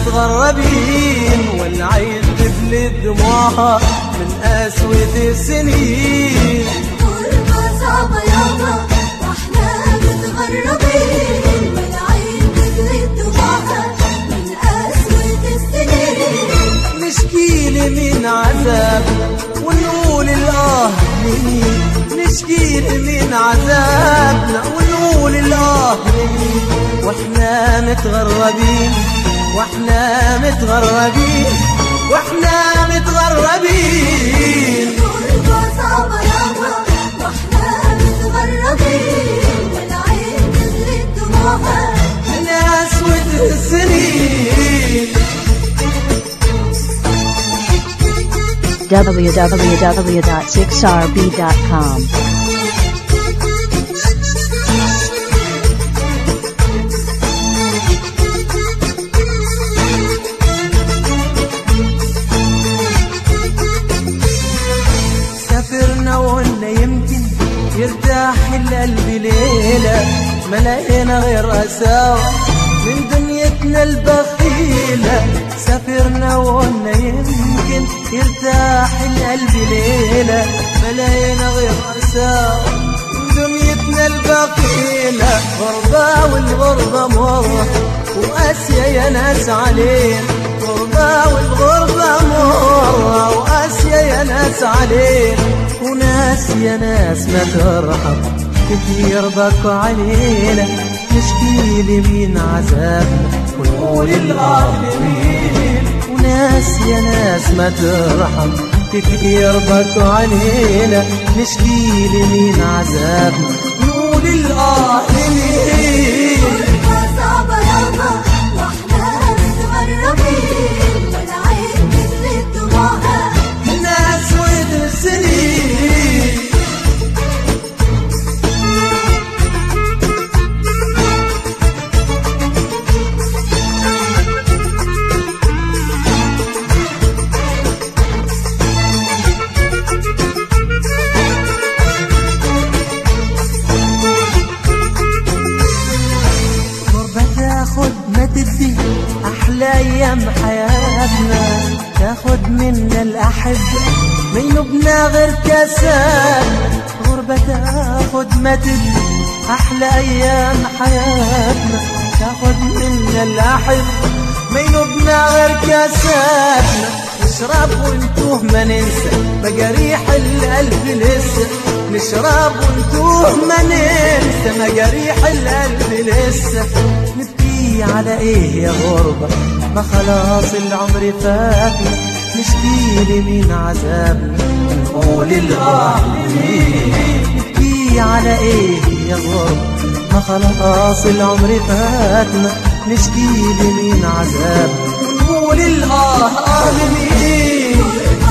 متغربين والعين تبلد دموعها من قسوة السنين غربة صعبة يابا واحنا متغربين والعين تجري دموعها من قسوة السنين نشكيل من عذاب ونقول الآه لمين نشكيل من عذابنا ونقول الآه لمين واحنا متغربين واحنا متغربين واحنا متغربين غربة صعبة يابا واحنا متغربين والعين تجري دموعها من أسود السنين www.6rb.com. سافرنا وقلنا يمكن يرتاح القلب ليلة ما لقينا غير أساوة من دنيتنا البخيلة سافرنا وقلنا يمكن يرتاح القلب ليلة ما لقينا غير أساوة من دنيتنا البخيلة غربة والغربة مرة وقاسية يا ناس علينا غربة والغربة مرة وقاسية يا ناس علينا وناس يا ناس ما ترحم كتير بكوا علينا نشكي لمين عذابنا ونقول الآه لمين وناس يا ناس ما ترحم كتير بكوا علينا نشكي لمين عذابنا نقول الآه لمين غربة صعبة يابا واحنا متغربين والعين تجري دموعها من أسود السنين غربة تاخد ما تدي أحلى أيام حياتنا تاخد منا الأحبة ما ينوبنا غير كاسات غربة تاخد ما تدي أحلى أيام حياتنا تاخد منا الأحبة ما ينوبنا غير كاساتنا نشرب ونتوه ما ننسى مجاريح القلب لسه نشرب ونتوه ما ننسى مجاريح القلب لسه نبكي على ايه يا غربة ما خلاص العمر فاتنا نشكي لمين عذابنا نقول الآه لمين نبكي على ايه يا غربة ما خلاص العمر فاتنا نشكي لمين عذابنا ونقول الآه آه لمين